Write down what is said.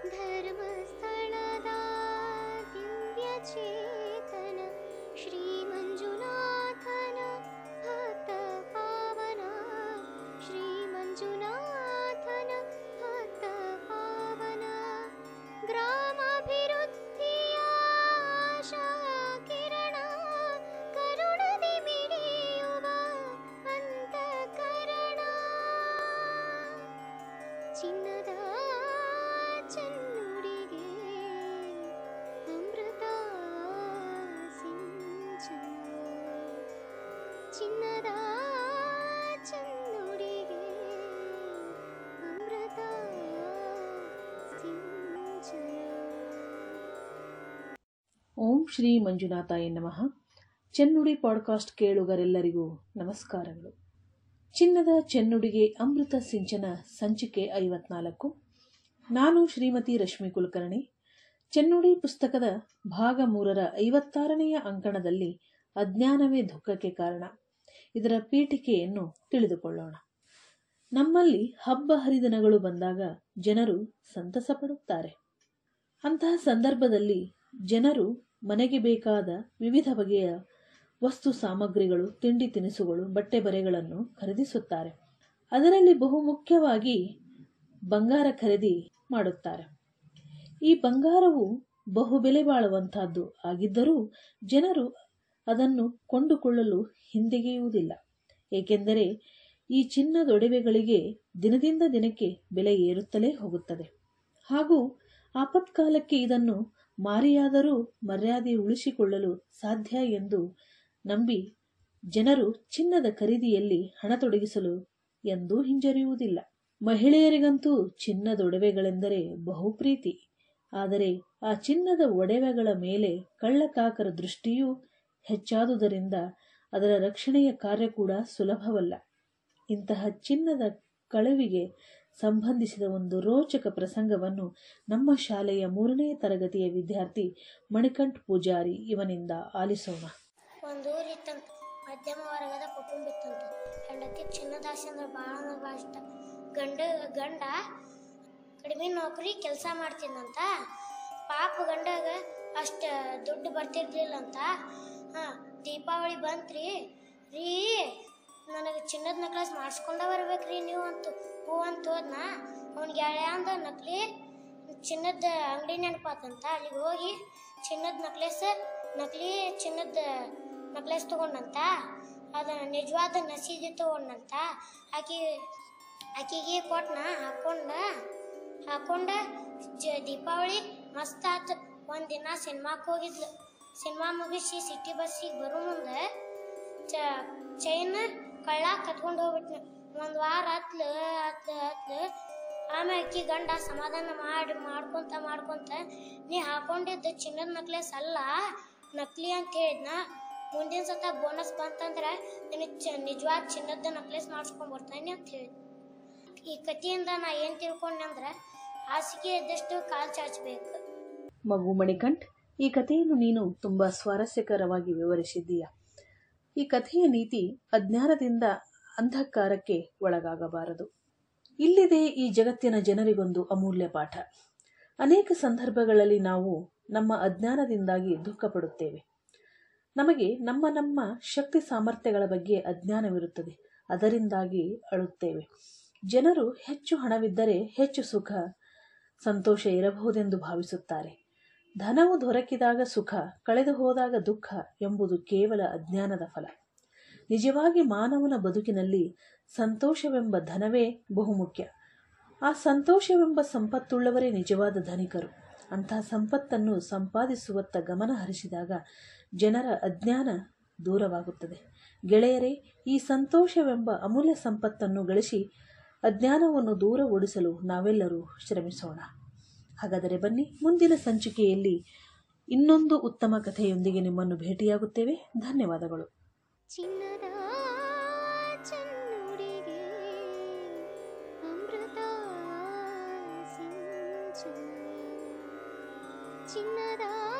ಧರ್ಮಸ್ಥಳದ ದಿವ್ಯ ಚೇತನ ಶ್ರೀ ಮಂಜುನಾಥನ ಭಕ್ತ ಪಾವನ ಶ್ರೀ ಮಂಜುನಾಥನ ಭಕ್ತ ಪಾವನ ಗ್ರಾಮಾಭಿವೃದ್ಧಿಯ ಆಶಾ ಕಿರಣ ಕರುಣದಿ ಮಿಡಿಯುವ ಅಂತಃಕರಣ ಚಿನ್ನದ ಚೆನ್ನುಡಿಗೆ ಅಮೃತ ಸಿಂಚನ ಚಿನ್ನದ ಚೆನ್ನುಡಿಗೆ ಅಮೃತ ಸಿಂಚನ ಓಂ ಶ್ರೀ ಮಂಜುನಾಥಾಯ ನಮಃ ಚೆನ್ನುಡಿ ಪಾಡ್ಕಾಸ್ಟ್ ಕೇಳುಗರೆಲ್ಲರಿಗೂ ನಮಸ್ಕಾರಗಳು ಚಿನ್ನದ ಚೆನ್ನುಡಿಗೆ ಅಮೃತ ಸಿಂಚನ ಸಂಚಿಕೆ ಐವತ್ನಾಲ್ಕು ನಾನು ಶ್ರೀಮತಿ ರಶ್ಮಿ ಕುಲಕರ್ಣಿ ಚೆನ್ನುಡಿ ಪುಸ್ತಕದ ಭಾಗ ಮೂರರ ಐವತ್ತಾರನೆಯ ಅಂಕಣದಲ್ಲಿ ಅಜ್ಞಾನವೇ ದುಃಖಕ್ಕೆ ಕಾರಣ ಇದರ ಪೀಠಿಕೆಯನ್ನು ತಿಳಿದುಕೊಳ್ಳೋಣ ನಮ್ಮಲ್ಲಿ ಹಬ್ಬ ಹರಿದಿನಗಳು ಬಂದಾಗ ಜನರು ಸಂತಸ ಪಡುತ್ತಾರೆ ಅಂತಹ ಸಂದರ್ಭದಲ್ಲಿ ಜನರು ಮನೆಗೆ ಬೇಕಾದ ವಿವಿಧ ಬಗೆಯ ವಸ್ತು ಸಾಮಗ್ರಿಗಳು ತಿಂಡಿ ತಿನಿಸುಗಳು ಬಟ್ಟೆ ಬರೆಗಳನ್ನು ಖರೀದಿಸುತ್ತಾರೆ ಅದರಲ್ಲಿ ಬಹುಮುಖ್ಯವಾಗಿ ಬಂಗಾರ ಖರೀದಿ ಮಾಡುತ್ತಾರೆ ಈ ಬಂಗಾರವು ಬಹು ಬೆಲೆ ಬಾಳುವಂತಹದ್ದು ಆಗಿದ್ದರೂ ಜನರು ಅದನ್ನು ಕೊಂಡುಕೊಳ್ಳಲು ಹಿಂದೆಗೆಯುವುದಿಲ್ಲ ಏಕೆಂದರೆ ಈ ಚಿನ್ನದೊಡವೆಗಳಿಗೆ ದಿನದಿಂದ ದಿನಕ್ಕೆ ಬೆಲೆ ಏರುತ್ತಲೇ ಹೋಗುತ್ತದೆ ಹಾಗೂ ಆಪತ್ಕಾಲಕ್ಕೆ ಇದನ್ನು ಮಾರಿಯಾದರೂ ಮರ್ಯಾದೆ ಉಳಿಸಿಕೊಳ್ಳಲು ಸಾಧ್ಯ ಎಂದು ನಂಬಿ ಜನರು ಚಿನ್ನದ ಖರೀದಿಯಲ್ಲಿ ಹಣ ತೊಡಗಿಸಲು ಎಂದೂ ಹಿಂಜರಿಯುವುದಿಲ್ಲ ಮಹಿಳೆಯರಿಗಂತೂ ಚಿನ್ನದೊಡವೆಗಳೆಂದರೆ ಬಹು ಪ್ರೀತಿ ಆದರೆ ಆ ಚಿನ್ನದ ಒಡವೆಗಳ ಮೇಲೆ ಕಳ್ಳಕಾಕರ ದೃಷ್ಟಿಯೂ ಹೆಚ್ಚಾದುದರಿಂದ ಅದರ ರಕ್ಷಣೆಯ ಕಾರ್ಯ ಕೂಡ ಸುಲಭವಲ್ಲ ಇಂತಹ ಚಿನ್ನದ ಕಳವಿಗೆ ಸಂಬಂಧಿಸಿದ ಒಂದು ರೋಚಕ ಪ್ರಸಂಗವನ್ನು ನಮ್ಮ ಶಾಲೆಯ ಮೂರನೇ ತರಗತಿಯ ವಿದ್ಯಾರ್ಥಿ ಮಣಿಕಂಠ್ ಪೂಜಾರಿ ಇವನಿಂದ ಆಲಿಸೋಣ ಒಂದು ಊರಿತ್ತಂತ ಮಧ್ಯಮ ವರ್ಗದ ಕುಟುಂಬ ಇತ್ತಂತ ಹೆಂಡತಿ ಚಿನ್ನದಾಸೆ ಅಂದ್ರೆ ಭಾಳ ಅಂದ್ರೆ ಭಾಳ ಇಷ್ಟ ಗಂಡ ಗಂಡ ಕಡಿಮೆ ನೌಕರಿ ಕೆಲಸ ಮಾಡ್ತಿದ್ದಂತ ಪಾಪ ಗಂಡಗ ಅಷ್ಟು ದುಡ್ಡು ಬರ್ತಿರ್ಲಿಲ್ಲ ಅಂತ ಹಾಂ ದೀಪಾವಳಿ ಬಂತ್ರಿ ರೀ ನನಗೆ ಚಿನ್ನದ ನೆಕ್ಲೆಸ್ ಮಾಡಿಸ್ಕೊಂಡ ಬರ್ಬೇಕ್ರಿ ನೀವು ಅಂತು ಹೂ ಅಂತ ಹೋದ್ನ ಅವ್ನಿಗೆ ಯಾಳ್ಯಾಂದ ನಕಲಿ ಚಿನ್ನದ ಅಂಗಡಿ ನೆನಪಾತಂತ ಅಲ್ಲಿಗೆ ಹೋಗಿ ಚಿನ್ನದ ನೆಕ್ಲೆಸ್ ನಕಲಿ ಚಿನ್ನದ ನೆಕ್ಲೆಸ್ ತೊಗೊಂಡಂತ ಅದ ನಿಜವಾದ ನಸೀದಿ ತೊಗೊಂಡಂತ ಆಕಿ ಆಕಿಗೆ ಕೊಟ್ನ ಹಾಕೊಂಡ ಹಾಕೊಂಡ ಜ ದೀಪಾವಳಿ ಮಸ್ತ್ ಆತು ಒಂದಿನ ಸಿನಿಮಾಕ್ಕೆ ಹೋಗಿದ್ಲು ಸಿನಿಮಾ ಮುಗಿಸಿ ಸಿಟಿ ಬಸ್ಸಿಗೆ ಬರೋ ಮುಂದೆ ಚ ಚೈನ್ ಕಳ್ಳ ಕತ್ಕೊಂಡು ಹೋಗ್ಬಿಟ್ನ ಒಂದು ವಾರ ಹತ್ಲು ಹತ್ಲು ಹತ್ಲು ಆಮೇಲೆ ಅಕ್ಕಿ ಗಂಡ ಸಮಾಧಾನ ಮಾಡಿ ಮಾಡ್ಕೊಂತ ಮಾಡ್ಕೊಂತ ನೀ ಹಾಕೊಂಡಿದ್ದ ಚಿನ್ನದ ನೆಕ್ಲೆಸ್ ಅಲ್ಲ ನಕಲಿ ಅಂತ ಹೇಳಿದ್ನ ಮುಂದಿನ ಸತ ಬೋನಸ್ ಬಂತಂದ್ರೆ ನಿನಗೆ ಚ ನಿಜವಾದ ಚಿನ್ನದ ನೆಕ್ಲೆಸ್ ಮಾಡಿಸ್ಕೊಂಡ್ ಬರ್ತಾನೆ ಅಂತ ಹೇಳಿದ್ ಈ ಕಥೆಯಿಂದ ನಾ ಏನು ತಿಳ್ಕೊಂಡೆ ಅಂದ್ರೆ ಹಾಸಿಗೆ ಇದ್ದಷ್ಟು ಕಾಲು ಚಾಚಬೇಕು ಮಗು ಮಣಿಕಂಠ್ ಈ ಕಥೆಯನ್ನು ನೀನು ತುಂಬಾ ಸ್ವಾರಸ್ಯಕರವಾಗಿ ವಿವರಿಸಿದ್ದೀಯ ಈ ಕಥೆಯ ನೀತಿ ಅಜ್ಞಾನದಿಂದ ಅಂಧಕಾರಕ್ಕೆ ಒಳಗಾಗಬಾರದು ಇಲ್ಲಿದೆ ಈ ಜಗತ್ತಿನ ಜನರಿಗೊಂದು ಅಮೂಲ್ಯ ಪಾಠ ಅನೇಕ ಸಂದರ್ಭಗಳಲ್ಲಿ ನಾವು ನಮ್ಮ ಅಜ್ಞಾನದಿಂದಾಗಿ ದುಃಖ ಪಡುತ್ತೇವೆ ನಮಗೆ ನಮ್ಮ ನಮ್ಮ ಶಕ್ತಿ ಸಾಮರ್ಥ್ಯಗಳ ಬಗ್ಗೆ ಅಜ್ಞಾನವಿರುತ್ತದೆ ಅದರಿಂದಾಗಿ ಅಳುತ್ತೇವೆ ಜನರು ಹೆಚ್ಚು ಹಣವಿದ್ದರೆ ಹೆಚ್ಚು ಸುಖ ಸಂತೋಷ ಇರಬಹುದೆಂದು ಭಾವಿಸುತ್ತಾರೆ ಧನವು ದೊರಕಿದಾಗ ಸುಖ ಕಳೆದು ಹೋದಾಗ ದುಃಖ ಎಂಬುದು ಕೇವಲ ಅಜ್ಞಾನದ ಫಲ ನಿಜವಾಗಿ ಮಾನವನ ಬದುಕಿನಲ್ಲಿ ಸಂತೋಷವೆಂಬ ಧನವೇ ಬಹುಮುಖ್ಯ ಆ ಸಂತೋಷವೆಂಬ ಸಂಪತ್ತುಳ್ಳವರೇ ನಿಜವಾದ ಧನಿಕರು ಅಂತಹ ಸಂಪತ್ತನ್ನು ಸಂಪಾದಿಸುವತ್ತ ಗಮನ ಹರಿಸಿದಾಗ ಜನರ ಅಜ್ಞಾನ ದೂರವಾಗುತ್ತದೆ ಗೆಳೆಯರೇ ಈ ಸಂತೋಷವೆಂಬ ಅಮೂಲ್ಯ ಸಂಪತ್ತನ್ನು ಗಳಿಸಿ ಅಜ್ಞಾನವನ್ನು ದೂರ ಓಡಿಸಲು ನಾವೆಲ್ಲರೂ ಶ್ರಮಿಸೋಣ ಹಾಗಾದರೆ ಬನ್ನಿ ಮುಂದಿನ ಸಂಚಿಕೆಯಲ್ಲಿ ಇನ್ನೊಂದು ಉತ್ತಮ ಕಥೆಯೊಂದಿಗೆ ನಿಮ್ಮನ್ನು ಭೇಟಿಯಾಗುತ್ತೇವೆ ಧನ್ಯವಾದಗಳು ಚಿನ್ನದ ಚೆನ್ನುಡಿಗೆ ಅಮೃತ ಸಿಂಚನ ಚಿನ್ನದ